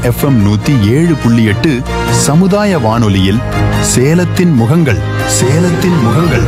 FM நூத்தி ஏழு புள்ளி எட்டு சமுதாய வானொலியில் சேலத்தின் முகங்கள் சேலத்தின் முகங்கள்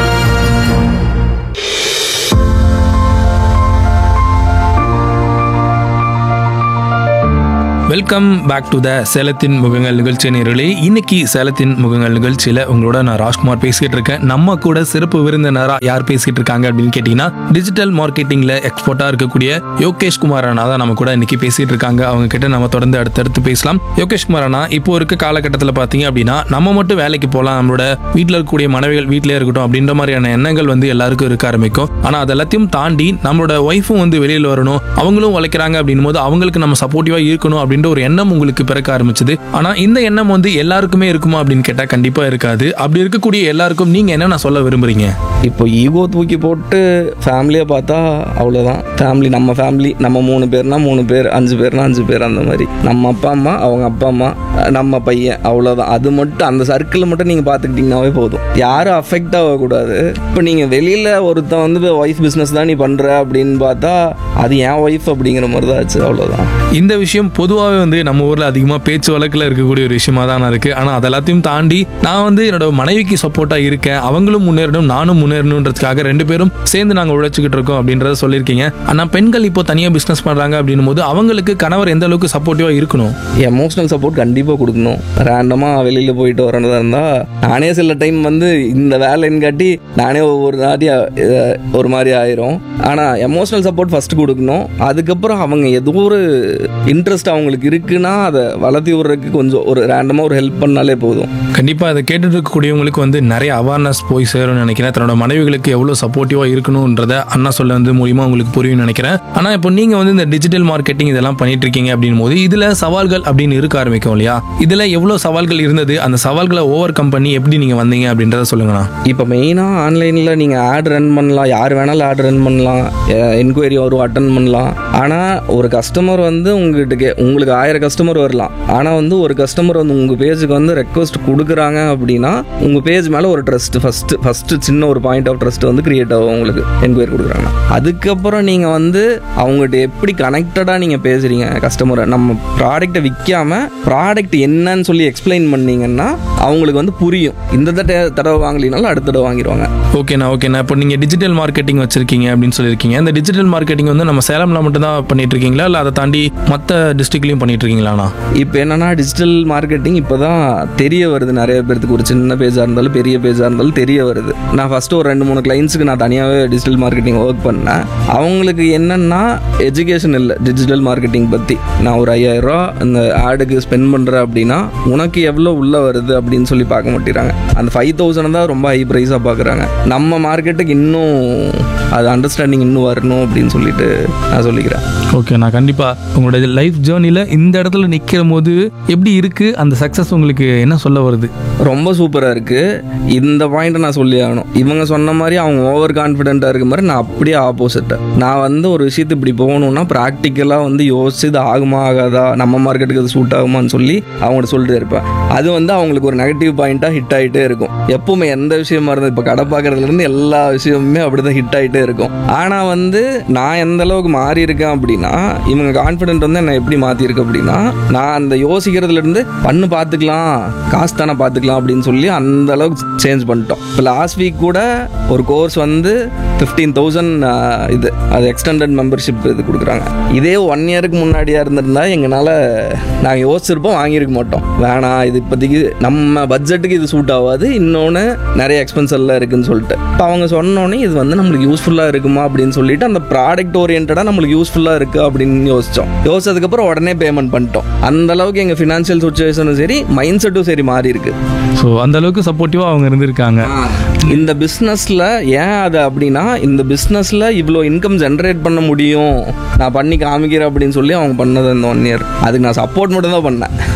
வெல்கம் பேக் டு த சேலத்தின் முகங்கள் நிகழ்ச்சி நேர்களே இன்னைக்கு சேலத்தின் முகங்கள் நிகழ்ச்சியில உங்களோட நான் ராஜ்குமார் பேசிக்கிட்டு இருக்கேன் நம்ம கூட சிறப்பு விருந்தினரா யார் பேசிட்டு இருக்காங்க அப்படின்னு கேட்டீங்கன்னா டிஜிட்டல் மார்க்கெட்டிங்ல எக்ஸ்போர்ட்டா இருக்கக்கூடிய யோகேஷ் குமார் அண்ணா தான் நம்ம கூட இன்னைக்கு பேசிட்டு இருக்காங்க அவங்க கிட்ட நம்ம தொடர்ந்து அடுத்தடுத்து பேசலாம் யோகேஷ் குமார் அண்ணா இப்போ இருக்க காலகட்டத்தில் பார்த்தீங்க அப்படின்னா நம்ம மட்டும் வேலைக்கு போகலாம் நம்மளோட வீட்டில் இருக்கக்கூடிய மனைவிகள் வீட்டிலே இருக்கட்டும் அப்படின்ற மாதிரியான எண்ணங்கள் வந்து எல்லாருக்கும் இருக்க ஆரம்பிக்கும் ஆனால் அது எல்லாத்தையும் தாண்டி நம்மளோட ஒய்ஃபும் வந்து வெளியில் வரணும் அவங்களும் உழைக்கிறாங்க அப்படின்னும் போது அவங்களுக்கு நம்ம சப்போர்ட்டிவா இருக்கணும் அப்படின்ற ஒரு எண்ணம் உங்களுக்கு பிறக்க ஆரம்பிச்சது ஆனா இந்த எண்ணம் வந்து எல்லாருக்குமே இருக்குமா அப்படின்னு கேட்டா கண்டிப்பா இருக்காது அப்படி இருக்கக்கூடிய எல்லாருக்கும் நீங்க என்ன நான் சொல்ல விரும்புறீங்க இப்போ ஈகோ தூக்கி போட்டு ஃபேமிலியை பார்த்தா அவ்வளோதான் ஃபேமிலி நம்ம ஃபேமிலி நம்ம மூணு பேர்னா மூணு பேர் அஞ்சு பேர்னா அஞ்சு பேர் அந்த மாதிரி நம்ம அப்பா அம்மா அவங்க அப்பா அம்மா நம்ம பையன் அவ்வளோதான் அது மட்டும் அந்த சர்க்கிள் மட்டும் நீங்கள் பார்த்துக்கிட்டிங்கனாவே போதும் யாரும் அஃபெக்ட் ஆகக்கூடாது இப்போ நீங்கள் வெளியில் ஒருத்தன் வந்து ஒய்ஃப் பிஸ்னஸ் தான் நீ பண்ணுற அப்படின்னு பார்த்தா அது என் ஒய்ஃப் அப்படிங்கிற மாதிரி தான் ஆச்சு அவ்வளோதான் இந்த விஷயம் பொதுவாகவே வந்து நம்ம ஊர்ல அதிகமா பேச்சு வழக்குல இருக்கக்கூடிய ஒரு விஷயமா தான் இருக்கு ஆனா அது எல்லாத்தையும் தாண்டி நான் வந்து என்னோட மனைவிக்கு சப்போர்ட்டா இருக்கேன் அவங்களும் முன்னேறணும் நானும் முன்னேறணுன்றதுக்காக ரெண்டு பேரும் சேர்ந்து நாங்க உழைச்சிக்கிட்டு இருக்கோம் அப்படின்றத சொல்லியிருக்கீங்க ஆனா பெண்கள் இப்போ தனியா பிசினஸ் பண்றாங்க அப்படின்னும் போது அவங்களுக்கு கணவர் எந்த அளவுக்கு சப்போர்ட்டிவா இருக்கணும் எமோஷனல் சப்போர்ட் கண்டிப்பாக கொடுக்கணும் ரேண்டமாக வெளியில் போயிட்டு வரதா இருந்தால் நானே சில டைம் வந்து இந்த வேலைன்னு காட்டி நானே ஒவ்வொரு நாட்டி அஹ், ஒரு மாதிரி ஆயிரும் ஆனால் எமோஷனல் சப்போர்ட் ஃபஸ்ட்டு கொடுக்கணும் அதுக்கப்புறம் அவங்க ஏதோ ஒரு இன்ட்ரெஸ்ட் அவங்களுக்கு இருக்குன்னா அதை வளர்த்தி விடுறதுக்கு கொஞ்சம் ஒரு ரேண்டமாக ஒரு ஹெல்ப் பண்ணாலே போதும் கண்டிப்பா அதை கேட்டுட்டு இருக்கக்கூடியவங்களுக்கு வந்து நிறைய அவேர்னஸ் போய் சேரும்னு நினைக்கிறேன் தன்னோட மனைவிகளுக்கு எவ்வளவு சப்போர்ட்டிவா இருக்கணும்ன்றத அண்ணா சொல்ல வந்து மூலியமா உங்களுக்கு புரியும் நினைக்கிறேன் ஆனா இப்போ நீங்க வந்து இந்த டிஜிட்டல் மார்க்கெட்டிங் இதெல்லாம் பண்ணிட்டு இருக்கீங்க அப்படின் போது இதுல சவால்கள் அப்படின்னு இருக்க ஆரம்பிக்கும் இல்லையா இதுல எவ்வளவு சவால்கள் இருந்தது அந்த சவால்களை ஓவர் கம் பண்ணி எப்படி நீங்க வந்தீங்க அப்படின்றத சொல்லுங்கண்ணா இப்போ மெயினாக ஆன்லைனில் நீங்கள் ஆட் ரன் பண்ணலாம் யார் வேணாலும் ஆட் ரன் பண்ணலாம் என்கொயரி வரும் அட்டன் பண்ணலாம் ஆனால் ஒரு கஸ்டமர் வந்து உங்ககிட்ட கே உங்களுக்கு ஆயிரம் கஸ்டமர் வரலாம் ஆனால் வந்து ஒரு கஸ்டமர் வந்து உங்கள் பேஜுக்கு வந்து ரெக்வஸ்ட் கொடுக்குறாங்க அப்படின்னா உங்கள் பேஜ் மேலே ஒரு ட்ரஸ்ட் ஃபஸ்ட்டு ஃபஸ்ட்டு சின்ன ஒரு பாயிண்ட் ஆஃப் ட்ரஸ்ட் வந்து கிரியேட் ஆகும் உங்களுக்கு என்கொயரி கொடுக்குறாங்க அதுக்கப்புறம் நீங்கள் வந்து அவங்ககிட்ட எப்படி கனெக்டடாக நீங்கள் பேசுகிறீங்க கஸ்டமரை நம்ம ப்ராடக்ட்டை விற்காம ப்ராடக்ட் என்னன்னு சொல்லி எக்ஸ்பிளைன் பண்ணீங்கன்னா அவங்களுக்கு வந்து புரியும் இந்த தடவை தடவை வாங்கலினாலும் அடுத்த தடவை வாங்கிடுவாங்க ஓகேண்ணா ஓகேண்ணா இப்போ நீங்க டிஜிட்டல் மார்க்கெட்டிங் வச்சிருக்கீங்க அப்படின்னு சொல்லியிருக்கீங்க இந்த டிஜிட்டல் மார்க்கெட்டிங் வந்து நம்ம சேலம்ல மட்டும் தான் பண்ணிட்டு இருக்கீங்களா இல்லை அதை தாண்டி மற்ற டிஸ்ட்ரிக்ட்லையும் பண்ணிட்டு இருக்கீங்களாண்ணா இப்போ என்னன்னா டிஜிட்டல் மார்க்கெட்டிங் இப்போ தான் தெரிய வருது நிறைய பேர்த்துக்கு ஒரு சின்ன பேஜாக இருந்தாலும் பெரிய பேஜாக இருந்தாலும் தெரிய வருது நான் ஃபஸ்ட்டு ஒரு ரெண்டு மூணு கிளைண்ட்ஸுக்கு நான் தனியாகவே டிஜிட்டல் மார்க்கெட்டிங் ஒர்க் பண்ணேன் அவங்களுக்கு என்னன்னா எஜுகேஷன் இல்லை டிஜிட்டல் மார்க்கெட்டிங் பற்றி நான் ஒரு ஐயாயிரம் ரூபா இந்த ஆடுக்கு ஸ்பெண்ட் பண்ணுறேன் அப்படின்னா உனக்கு எவ்வளோ உள்ளே வருது அப்படின்னு சொல்லி பார்க்க மாட்டேறாங்க அந்த ஃபைவ் தௌசண்ட் தான் ரொம்ப ஹை ப்ரைஸாக பார்க்குறாங்க நம்ம மார்க்கெட்டுக்கு இன்னும் அது அண்டர்ஸ்டாண்டிங் இன்னும் வரணும் அப்படின்னு சொல்லிட்டு நான் சொல்லிக்கிறேன் ஓகே நான் கண்டிப்பா உங்களோட லைஃப் ஜேர்னில இந்த இடத்துல நிக்கிற போது எப்படி இருக்கு அந்த சக்சஸ் உங்களுக்கு என்ன சொல்ல வருது ரொம்ப சூப்பராக இருக்குது இந்த பாயிண்ட்டை நான் சொல்லி ஆகணும் இவங்க சொன்ன மாதிரி அவங்க ஓவர் கான்ஃபிடென்ட்டாக இருக்க மாதிரி நான் அப்படியே ஆப்போசிட்டு நான் வந்து ஒரு விஷயத்து இப்படி போகணுன்னா ப்ராக்டிக்கலாக வந்து யோசிச்சு இது ஆகுமா ஆகாதா நம்ம மார்க்கெட்டுக்கு அது சூட் ஆகுமான்னு சொல்லி அவங்கள்ட்ட சொல்லிட்டு இருப்பேன் அது வந்து அவங்களுக்கு ஒரு நெகட்டிவ் பாயிண்ட்டாக ஹிட் ஆகிட்டே இருக்கும் எப்பவுமே எந்த விஷயமா இருந்தால் இப்போ கடை பார்க்குறதுலேருந்து எல்லா விஷயமுமே அப்படி தான் ஹிட் ஆகிட்டே இருக்கும் ஆனால் வந்து நான் எந்த அளவுக்கு மாறி இருக்கேன் அப்படின்னா இவங்க கான்ஃபிடென்ட் வந்து என்னை எப்படி மாற்றிருக்கு அப்படின்னா நான் அந்த யோசிக்கிறதுல இருந்து பண்ணு பார்த்துக்கலாம் காசு தானே பார்த்துக்கலாம் அப்படின்னு சொல்லி அந்த அளவுக்கு சேஞ்ச் பண்ணிட்டோம் இப்போ லாஸ்ட் வீக் கூட ஒரு கோர்ஸ் வந்து ஃபிஃப்டீன் தௌசண்ட் இது அது எக்ஸ்டெண்டட் மெம்பர்ஷிப் இது கொடுக்குறாங்க இதே ஒன் இயருக்கு முன்னாடியா இருந்திருந்தா எங்களால் நாங்கள் யோசிச்சிருப்போம் வாங்கியிருக்க மாட்டோம் வேணாம் இது இப்போதைக்கு நம்ம பட்ஜெட்டுக்கு இது சூட் ஆகாது இன்னொன்று நிறைய எக்ஸ்பென்ஸ் எல்லாம் இருக்குன்னு சொல்லிட்டு இப்போ அவங்க சொன்னோன்னே இது வந்து நம்மளுக்கு யூஸ்ஃபுல்லாக இருக்குமா அப்படின்னு சொல்லிட்டு அந்த ப்ராடக்ட் ஓரியன்டாக நம்மளுக்கு யூஸ்ஃபுல்லாக இருக்குது அப்படின்னு யோசித்தோம் யோசிச்சதுக்கப்புறம் உடனே பேமெண்ட் பண்ணிட்டோம் அந்த அளவுக்கு எங்கள் ஃபினான்ஷியல் சுச்சுவேஷனும் சரி மைண்ட் செட்டும் சரி மாறி இருக்கு ஸோ அந்த அளவுக்கு சப்போர்ட்டிவா அவங்க இருந்திருக்காங்க இந்த பிஸ்னஸில் ஏன் அது அப்படின்னா இந்த பிஸ்னஸில் இவ்வளோ இன்கம் ஜென்ரேட் பண்ண முடியும் நான் பண்ணி காமிக்கிறேன் அப்படின்னு சொல்லி அவங்க பண்ணது இந்த ஒன் இயர் அதுக்கு நான் சப்போர்ட் மட்டும் தான் பண்ணேன்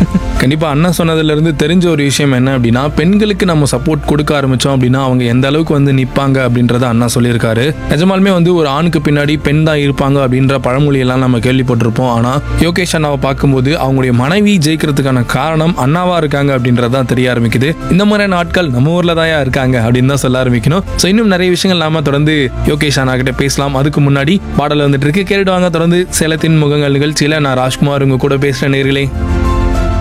கண்டிப்பா அண்ணன் சொன்னதுல இருந்து தெரிஞ்ச ஒரு விஷயம் என்ன அப்படின்னா பெண்களுக்கு நம்ம சப்போர்ட் கொடுக்க ஆரம்பிச்சோம் அப்படின்னா அவங்க எந்த அளவுக்கு வந்து நிப்பாங்க அப்படின்றத அண்ணா சொல்லியிருக்காரு நிஜமாலுமே வந்து ஒரு ஆணுக்கு பின்னாடி பெண் தான் இருப்பாங்க அப்படின்ற பழமொழி எல்லாம் நம்ம கேள்விப்பட்டிருப்போம் ஆனா யோகேஷ் அண்ணாவை பார்க்கும்போது அவங்களுடைய மனைவி ஜெயிக்கிறதுக்கான காரணம் அண்ணாவா இருக்காங்க அப்படின்றது தான் தெரிய ஆரம்பிக்குது இந்த மாதிரியான ஆட்கள் நம்ம ஊர்ல தான் இருக்காங்க அப்படின்னு தான் சொல்ல ஆரம்பிக்கணும் ஸோ இன்னும் நிறைய விஷயங்கள் நாம தொடர்ந்து யோகேஷ் அண்ணா கிட்ட பேசலாம் அதுக்கு முன்னாடி பாடல் வந்துட்டு இருக்கு கேட்டுட்டு வாங்க தொடர்ந்து சேலத்தின் முகங்கள் நிகழ்ச்சியில நான் ராஜ்குமார் உங்க கூட பேசுறேன் நேர்களே